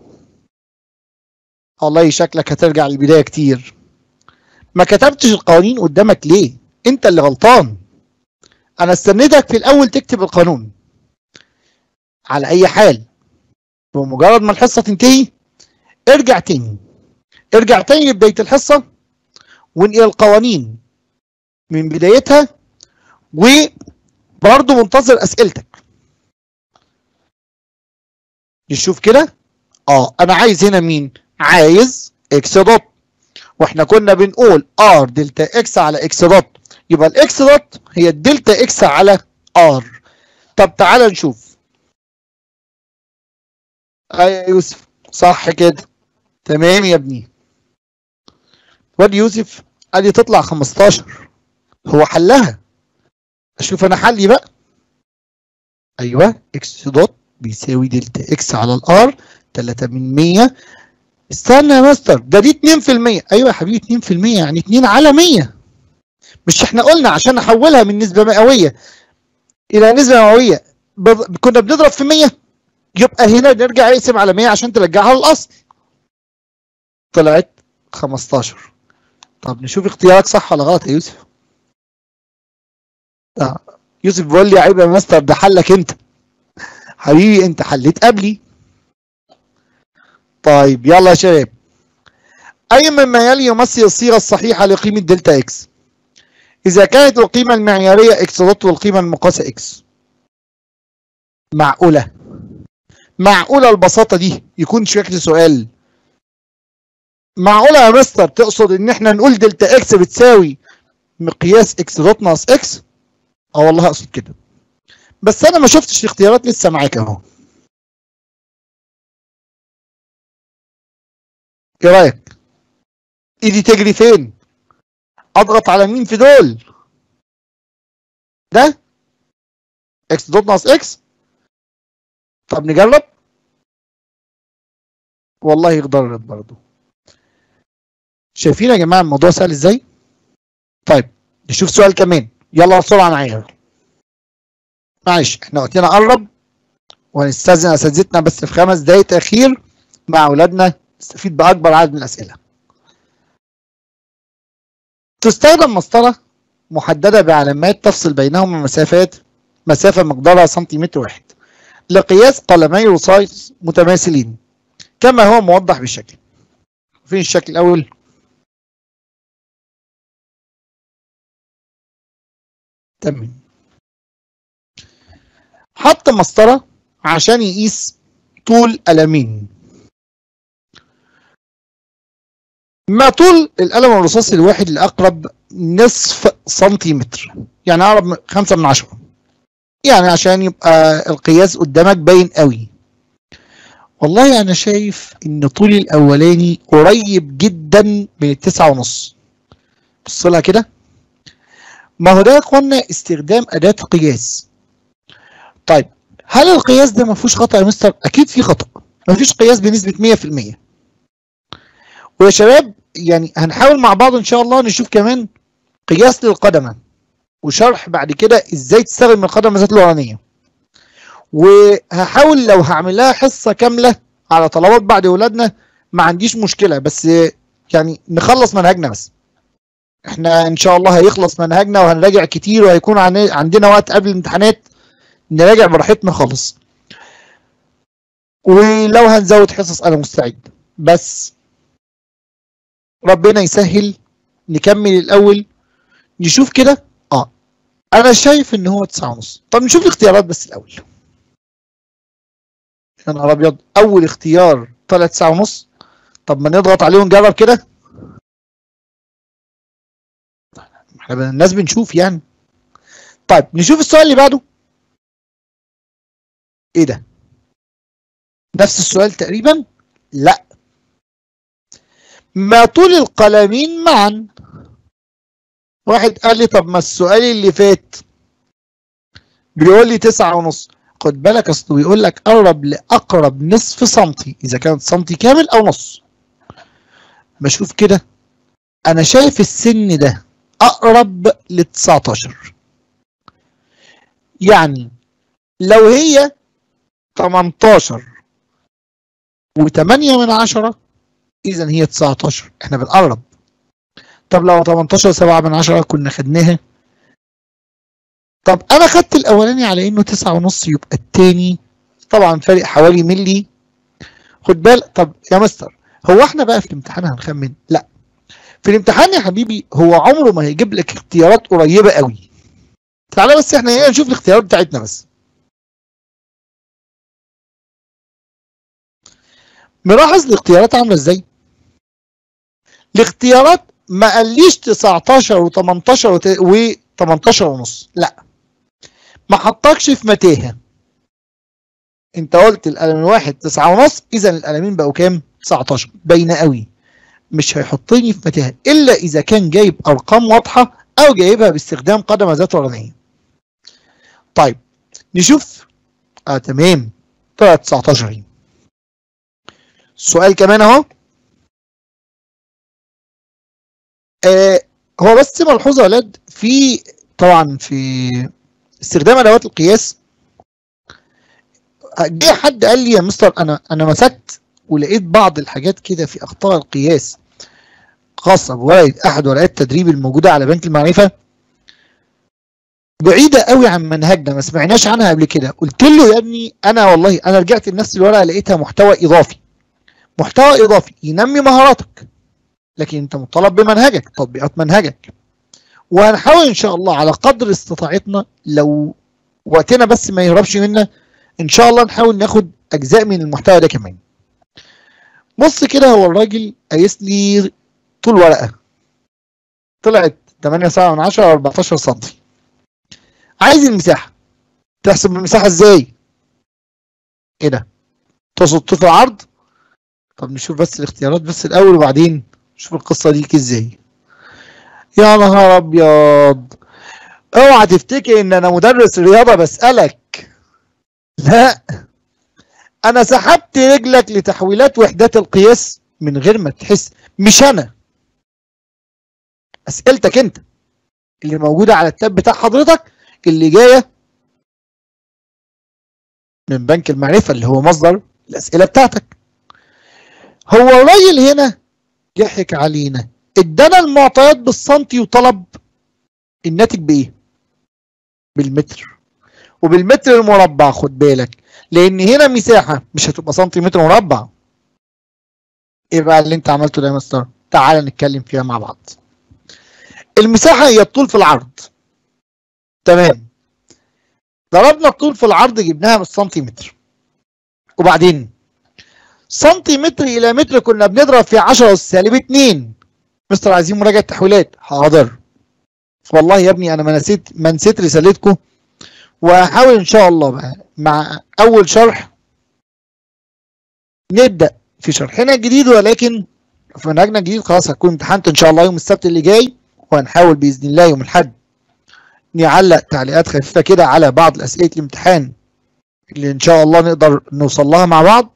والله شكلك هترجع للبداية كتير ما كتبتش القوانين قدامك ليه انت اللي غلطان انا استنيتك في الاول تكتب القانون على اي حال بمجرد ما الحصة تنتهي ارجع تاني ارجع تاني لبداية الحصة وانقل القوانين من بدايتها وبرضه منتظر اسئلتك نشوف كده اه انا عايز هنا مين عايز اكس دوت واحنا كنا بنقول ار دلتا اكس على اكس دوت يبقى الاكس دوت هي الدلتا اكس على ار طب تعالى نشوف ايوه يوسف صح كده تمام يا ابني واد يوسف قال لي تطلع 15 هو حلها اشوف انا حلي بقى ايوه اكس دوت بيساوي دلتا اكس على الار 3 من 100 استنى يا مستر ده دي 2% ايوه يا حبيبي 2% يعني 2 على 100 مش احنا قلنا عشان احولها من نسبه مئويه الى نسبه مئويه بض... كنا بنضرب في 100 يبقى هنا نرجع نقسم على 100 عشان ترجعها للاصل طلعت 15 طب نشوف اختيارك صح ولا غلط يا يوسف آه. يوسف بيقول لي عيب يا مستر ده حلك انت حبيبي انت حليت قبلي طيب يلا يا شباب اي مما يلي يمثل الصيغه الصحيحه لقيمه دلتا اكس اذا كانت القيمه المعياريه اكس دوت والقيمه المقاسه اكس معقوله معقوله البساطه دي يكون شكل سؤال معقوله يا مستر تقصد ان احنا نقول دلتا اكس بتساوي مقياس اكس دوت ناقص اكس اه والله اقصد كده بس انا ما شفتش الاختيارات لسه معاك اهو ايه رايك ايدي تجري فين اضغط على مين في دول ده اكس دوت ناقص اكس طب نجرب والله يقدر برضه شايفين يا جماعه الموضوع سهل ازاي طيب نشوف سؤال كمان يلا بسرعه معايا معلش احنا وقتنا قرب وهنستاذن اساتذتنا بس في خمس دقايق تاخير مع اولادنا نستفيد باكبر عدد من الاسئله تستخدم مسطره محدده بعلامات تفصل بينهما مسافات مسافه مقدارها سنتيمتر واحد لقياس قلمي رصاص متماثلين كما هو موضح بالشكل فين الشكل الاول تمام حط مسطرة عشان يقيس طول قلمين ما طول القلم الرصاصي الواحد لأقرب نصف سنتيمتر يعني أقرب من خمسة من عشرة يعني عشان يبقى القياس قدامك باين قوي والله أنا شايف إن طولي الأولاني قريب جدا من التسعة ونص بص لها كده ما هو ده يا اخوانا استخدام أداة قياس طيب هل القياس ده ما فيهوش خطأ يا مستر؟ أكيد في خطأ ما فيش قياس بنسبة 100% ويا شباب يعني هنحاول مع بعض إن شاء الله نشوف كمان قياس للقدمة وشرح بعد كده إزاي تستخدم القدمة ذات الورانية وهحاول لو هعمل لها حصة كاملة على طلبات بعد أولادنا ما عنديش مشكلة بس يعني نخلص منهجنا بس احنا ان شاء الله هيخلص منهجنا وهنراجع كتير وهيكون عندنا وقت قبل الامتحانات نراجع براحتنا خالص ولو هنزود حصص انا مستعد بس ربنا يسهل نكمل الاول نشوف كده اه انا شايف ان هو تسعة ونص طب نشوف الاختيارات بس الاول يا نهار ابيض اول اختيار طلع تسعة ونص طب ما نضغط عليه ونجرب كده احنا الناس بنشوف يعني طيب نشوف السؤال اللي بعده ايه ده نفس السؤال تقريبا لا ما طول القلمين معا واحد قال لي طب ما السؤال اللي فات بيقول لي تسعة ونص خد بالك اصله بيقول لك قرب لاقرب نصف سنتي اذا كانت سنتي كامل او نص بشوف كده انا شايف السن ده اقرب ل 19 يعني لو هي 18 و8 من 10 اذا هي 19 احنا بنقرب طب لو 18 7 من 10 كنا خدناها طب انا خدت الاولاني على انه 9 ونص يبقى التاني طبعا فارق حوالي ملي خد بالك طب يا مستر هو احنا بقى في الامتحان هنخمن لا في الامتحان يا حبيبي هو عمره ما هيجيب لك اختيارات قريبه قوي تعالى بس احنا هنا نشوف الاختيارات بتاعتنا بس ملاحظ الاختيارات عامله ازاي الاختيارات ما قاليش 19 و18 و18 ونص لا ما حطكش في متاهه انت قلت القلم الواحد 9 ونص اذا القلمين بقوا كام 19 باينه قوي مش هيحطني في متاهه الا اذا كان جايب ارقام واضحه او جايبها باستخدام قدم ذات ورانيه طيب نشوف اه تمام طلعت 19 هنا سؤال كمان اهو آه هو بس ملحوظه يا ولاد في طبعا في استخدام ادوات القياس جه حد قال لي يا مستر انا انا مسكت ولقيت بعض الحاجات كده في اخطاء القياس خاصه بورقه احد ورقات التدريب الموجوده على بنك المعرفه بعيده قوي عن منهجنا ما سمعناش عنها قبل كده قلت له يا ابني انا والله انا رجعت لنفس الورقه لقيتها محتوى اضافي محتوى اضافي ينمي مهاراتك لكن انت مطالب بمنهجك تطبيقات منهجك وهنحاول ان شاء الله على قدر استطاعتنا لو وقتنا بس ما يهربش منا ان شاء الله نحاول ناخد اجزاء من المحتوى ده كمان بص كده هو الراجل قايس لي طول ورقه طلعت 8 7 من 10 14 سم عايز المساحه تحسب المساحه ازاي ايه ده تقصد طول العرض طب نشوف بس الاختيارات بس الاول وبعدين نشوف القصه دي ازاي يا نهار ابيض اوعى تفتكر ان انا مدرس رياضه بسالك لا انا سحبت رجلك لتحويلات وحدات القياس من غير ما تحس مش انا اسئلتك انت اللي موجوده على التاب بتاع حضرتك اللي جايه من بنك المعرفه اللي هو مصدر الاسئله بتاعتك هو الراجل هنا ضحك علينا ادانا المعطيات بالسنتي وطلب الناتج بايه بالمتر وبالمتر المربع خد بالك لان هنا مساحه مش هتبقى سنتيمتر مربع ايه بقى اللي انت عملته ده يا مستر تعال نتكلم فيها مع بعض المساحه هي الطول في العرض تمام ضربنا الطول في العرض جبناها بالسنتيمتر وبعدين سنتيمتر الى متر كنا بنضرب في 10 سالب 2 مستر عايزين مراجعه تحويلات حاضر والله يا ابني انا ما نسيت ما نسيت رسالتكم وهحاول ان شاء الله بقى مع اول شرح نبدا في شرحنا الجديد ولكن في منهجنا الجديد خلاص هتكون امتحنت ان شاء الله يوم السبت اللي جاي وهنحاول باذن الله يوم الاحد نعلق تعليقات خفيفه كده على بعض الاسئله الامتحان اللي ان شاء الله نقدر نوصل لها مع بعض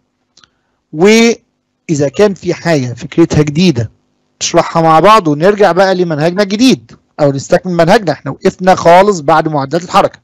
واذا كان في حاجه فكرتها جديده نشرحها مع بعض ونرجع بقى لمنهجنا الجديد او نستكمل منهجنا احنا وقفنا خالص بعد معدات الحركه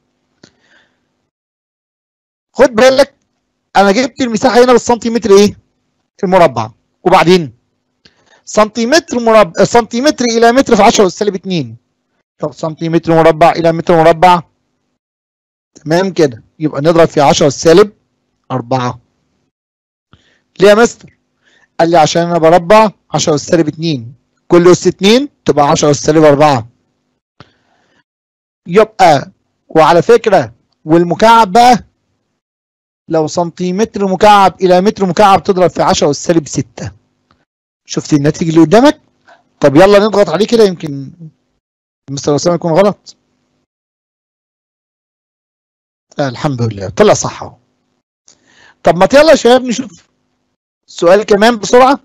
خد بالك انا جبت المساحه هنا بالسنتيمتر ايه المربع وبعدين سنتيمتر مربع سنتيمتر الى متر في 10 سالب 2 طب سنتيمتر مربع الى متر مربع تمام كده يبقى نضرب في 10 سالب 4 ليه يا مستر قال لي عشان انا بربع 10 سالب 2 كل اس 2 تبقى 10 سالب 4 يبقى وعلى فكره والمكعب بقى لو سنتيمتر مكعب الى متر مكعب تضرب في 10 والسالب 6 شفت الناتج اللي قدامك طب يلا نضغط عليه كده يمكن مستر اسامه يكون غلط آه الحمد لله طلع صح اهو طب ما يلا يا شباب نشوف سؤال كمان بسرعه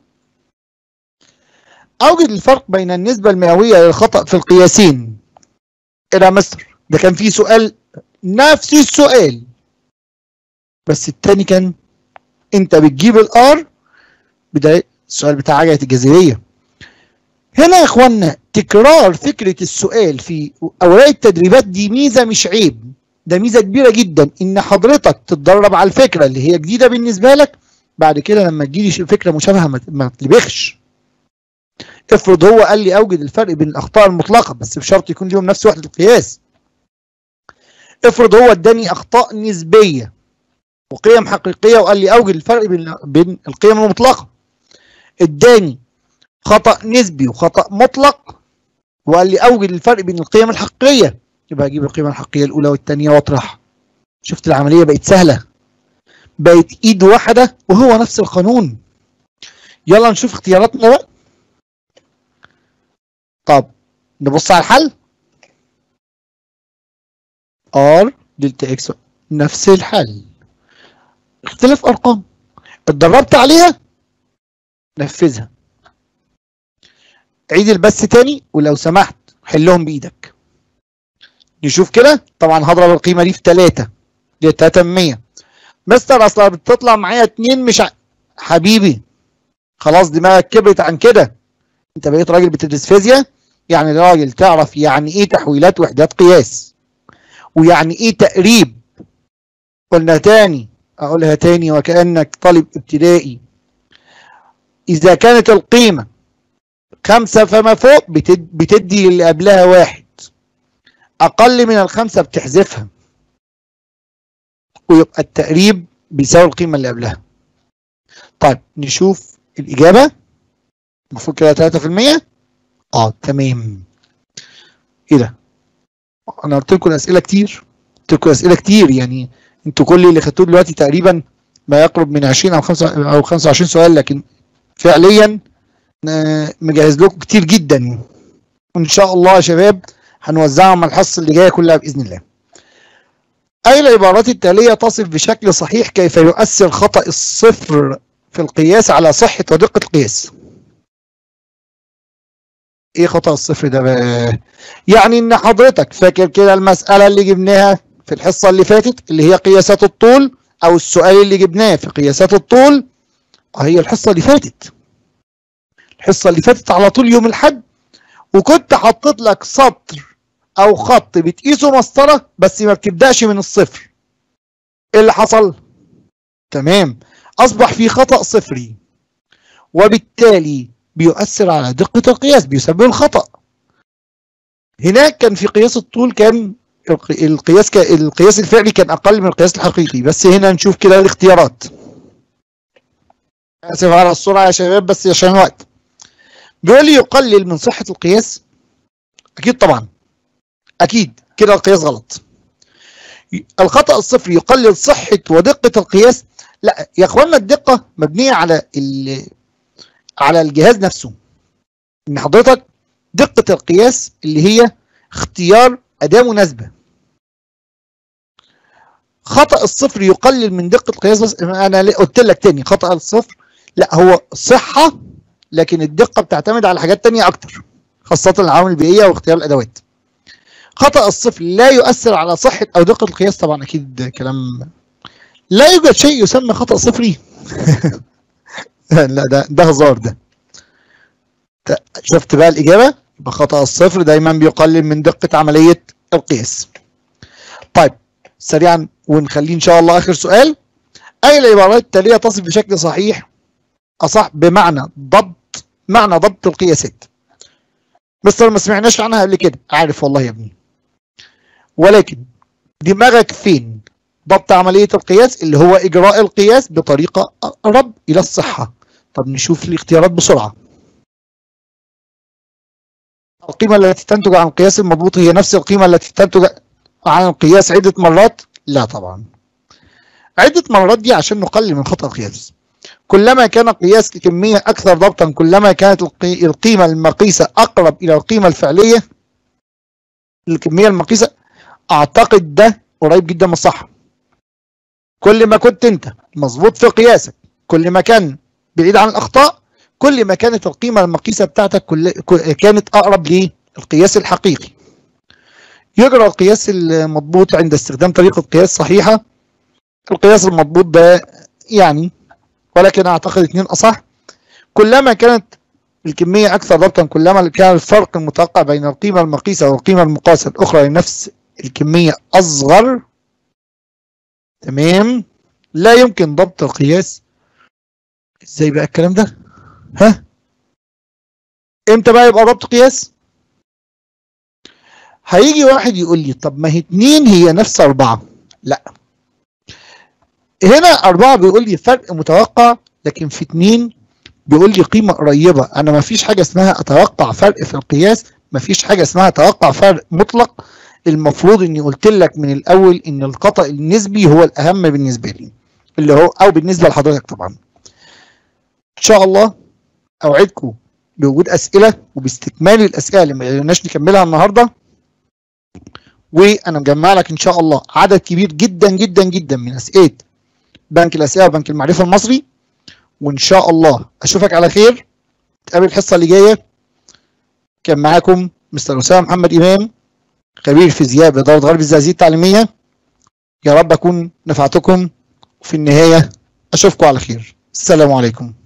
اوجد الفرق بين النسبه المئويه للخطا في القياسين ايه ده يا مستر ده كان في سؤال نفس السؤال بس التاني كان انت بتجيب الار بداية السؤال بتاع عجلة الجاذبية هنا يا اخوانا تكرار فكرة السؤال في اوراق التدريبات دي ميزة مش عيب ده ميزة كبيرة جدا ان حضرتك تتدرب على الفكرة اللي هي جديدة بالنسبة لك بعد كده لما تجيلي فكرة مشابهة ما تلبخش افرض هو قال لي اوجد الفرق بين الاخطاء المطلقة بس بشرط يكون ليهم نفس وحدة القياس افرض هو اداني اخطاء نسبيه وقيم حقيقيه وقال لي اوجد الفرق بين بين القيم المطلقه اداني خطأ نسبي وخطأ مطلق وقال لي اوجد الفرق بين القيم الحقيقية يبقى اجيب القيمة الحقيقية الاولى والثانية واطرحها شفت العملية بقت سهلة بقت ايد واحدة وهو نفس القانون يلا نشوف اختياراتنا بقى طب نبص على الحل ار دلتا اكس نفس الحل اختلاف ارقام اتدربت عليها نفذها عيد البث تاني ولو سمحت حلهم بايدك نشوف كده طبعا هضرب القيمه دي في 3 دي 3 100 مستر اصلا بتطلع معايا 2 مش ع... حبيبي خلاص دماغك كبرت عن كده انت بقيت راجل بتدرس فيزياء يعني راجل تعرف يعني ايه تحويلات وحدات قياس ويعني ايه تقريب قلنا تاني اقولها تاني وكأنك طالب ابتدائي اذا كانت القيمة خمسة فما فوق بتد بتدي اللي قبلها واحد اقل من الخمسة بتحذفها ويبقى التقريب بيساوي القيمة اللي قبلها طيب نشوف الاجابة المفروض كده 3% اه تمام ايه ده انا قلت لكم اسئله كتير قلت لكم اسئله كتير يعني انتوا كل اللي خدتوه دلوقتي تقريبا ما يقرب من 20 او 5 او 25 سؤال لكن فعليا مجهز لكم كتير جدا وان شاء الله يا شباب هنوزعهم الحصه اللي جايه كلها باذن الله اي العبارات التاليه تصف بشكل صحيح كيف يؤثر خطا الصفر في القياس على صحه ودقه القياس ايه خطأ الصفر ده بقى يعني ان حضرتك فاكر كده المسألة اللي جبناها في الحصة اللي فاتت اللي هي قياسات الطول او السؤال اللي جبناه في قياسات الطول هي الحصة اللي فاتت الحصة اللي فاتت على طول يوم الحد وكنت حطيت لك سطر او خط بتقيسه مسطرة بس ما بتبدأش من الصفر ايه اللي حصل تمام اصبح في خطأ صفري وبالتالي بيؤثر على دقة القياس بيسبب الخطأ هناك كان في قياس الطول كان القياس القياس الفعلي كان أقل من القياس الحقيقي بس هنا نشوف كده الاختيارات آسف على السرعة يا شباب بس عشان الوقت بيقول لي يقلل من صحة القياس أكيد طبعا أكيد كده القياس غلط الخطأ الصفري يقلل صحة ودقة القياس لا يا اخوانا الدقة مبنية على على الجهاز نفسه ان حضرتك دقة القياس اللي هي اختيار أداة مناسبة خطأ الصفر يقلل من دقة القياس بس أنا قلت لك تاني خطأ الصفر لا هو صحة لكن الدقة بتعتمد على حاجات تانية أكتر خاصة العوامل البيئية واختيار الأدوات خطأ الصفر لا يؤثر على صحة أو دقة القياس طبعا أكيد كلام لا يوجد شيء يسمى خطأ صفري لا ده ده هزار ده شفت بقى الإجابة يبقى خطأ الصفر دايما بيقلل من دقة عملية القياس طيب سريعا ونخليه إن شاء الله آخر سؤال أي العبارات التالية تصف بشكل صحيح أصح بمعنى ضبط معنى ضبط القياسات مستر ما سمعناش عنها قبل كده عارف والله يا ابني ولكن دماغك فين ضبط عملية القياس اللي هو إجراء القياس بطريقة أقرب إلى الصحة طب نشوف الاختيارات بسرعة القيمة التي تنتج عن القياس المضبوط هي نفس القيمة التي تنتج عن القياس عدة مرات لا طبعا عدة مرات دي عشان نقلل من خطأ القياس كلما كان قياس الكمية أكثر ضبطا كلما كانت القيمة المقيسة أقرب إلى القيمة الفعلية الكمية المقيسة أعتقد ده قريب جدا من الصح كل ما كنت أنت مظبوط في قياسك كل ما كان بعيد عن الأخطاء كل ما كانت القيمة المقيسة بتاعتك كل كانت أقرب للقياس الحقيقي يجرى القياس المضبوط عند استخدام طريقة قياس صحيحة القياس المضبوط ده يعني ولكن أعتقد اثنين أصح كلما كانت الكمية أكثر ضبطا كلما كان الفرق المتوقع بين القيمة المقيسة والقيمة المقاسة الأخرى لنفس الكمية أصغر تمام لا يمكن ضبط القياس ازاي بقى الكلام ده ها امتى بقى يبقى ضبط قياس هيجي واحد يقول لي طب ما هي اتنين هي نفس اربعة لا هنا اربعة بيقول لي فرق متوقع لكن في اتنين بيقول لي قيمه قريبه انا ما فيش حاجه اسمها اتوقع فرق في القياس ما فيش حاجه اسمها اتوقع فرق مطلق المفروض اني قلت لك من الاول ان الخطا النسبي هو الاهم بالنسبه لي اللي هو او بالنسبه لحضرتك طبعا ان شاء الله اوعدكم بوجود اسئله وباستكمال الاسئله اللي ما قدرناش نكملها النهارده وانا مجمع لك ان شاء الله عدد كبير جدا جدا جدا من اسئله بنك الاسئله وبنك المعرفه المصري وان شاء الله اشوفك على خير نتقابل الحصه اللي جايه كان معاكم مستر اسامه محمد امام خبير فيزياء باداره غرب الزقازيق التعليميه يا رب اكون نفعتكم وفي النهايه اشوفكم على خير السلام عليكم